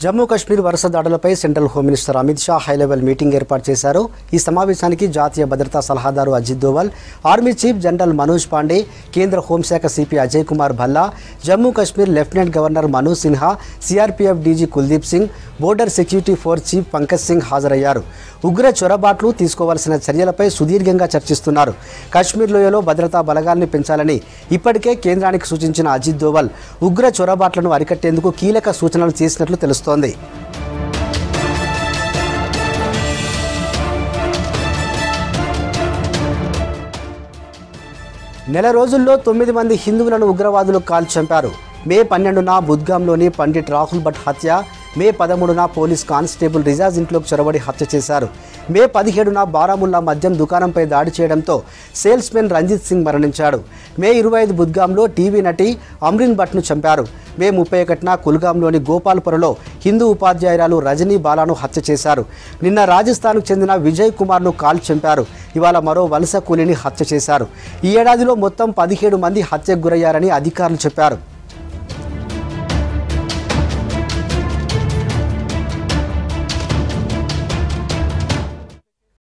జమ్మూ కాశ్మీర్ వరుస దాడులపై central home minister Amit Shah high level meeting ఏర్పాటు చేశారు ఈ సమావేశానికి జాతీయ భద్రతా సలహాదారు Ajit Doval army chief general Manoj Pande కేంద్ర హోంశాఖ సిపి Ajay Kumar Bhalla Jammu Kashmir lieutenant governor Manoj Sinha CRPF DG Kuldeep Singh border security force chief Pankaj Singh హాజరయ్యారు ఉగ్ర చొరబాట్లు తీసుకోవాల్సిన చర్యలపై సుదీర్ఘంగా చర్చిస్తున్నారు కాశ్మీర్ లోయలో భద్రతా బలగాల్ని పెంచాలని ఇప్పటికే కేంద్రానికి సూచించిన అజిత్ దోవల్ ఉగ్ర చొరబాట్లను అరికట్టేందుకు కీలక సూచనలు చేసినట్లు తెలుస్తోంది నెల రోజుల్లో తొమ్మిది మంది హిందువులను ఉగ్రవాదులు కాల్చి చంపారు మే పన్నెండున బుద్గాంలోని పండిట్ రాహుల్ భట్ హత్య మే పదమూడున పోలీస్ కానిస్టేబుల్ రిజాజ్ ఇంట్లోకి చొరబడి హత్య చేశారు మే పదిహేడున బారాముల్లా మద్యం దుకాణంపై దాడి చేయడంతో సేల్స్ మెన్ రంజిత్ సింగ్ మరణించాడు మే ఇరవై ఐదు బుద్గాంలో టీవీ నటి అమ్రిన్ భట్ను చంపారు మే ముప్పై ఒకటిన కుల్గాంలోని గోపాల్పురలో హిందూ ఉపాధ్యాయురాలు రజనీ బాలాను హత్య చేశారు నిన్న రాజస్థాన్కు చెందిన విజయ్ కుమార్ను కాల్ చంపారు ఇవాళ మరో వలస కూలీని హత్య చేశారు ఈ ఏడాదిలో మొత్తం పదిహేడు మంది హత్యకు గురయ్యారని అధికారులు చెప్పారు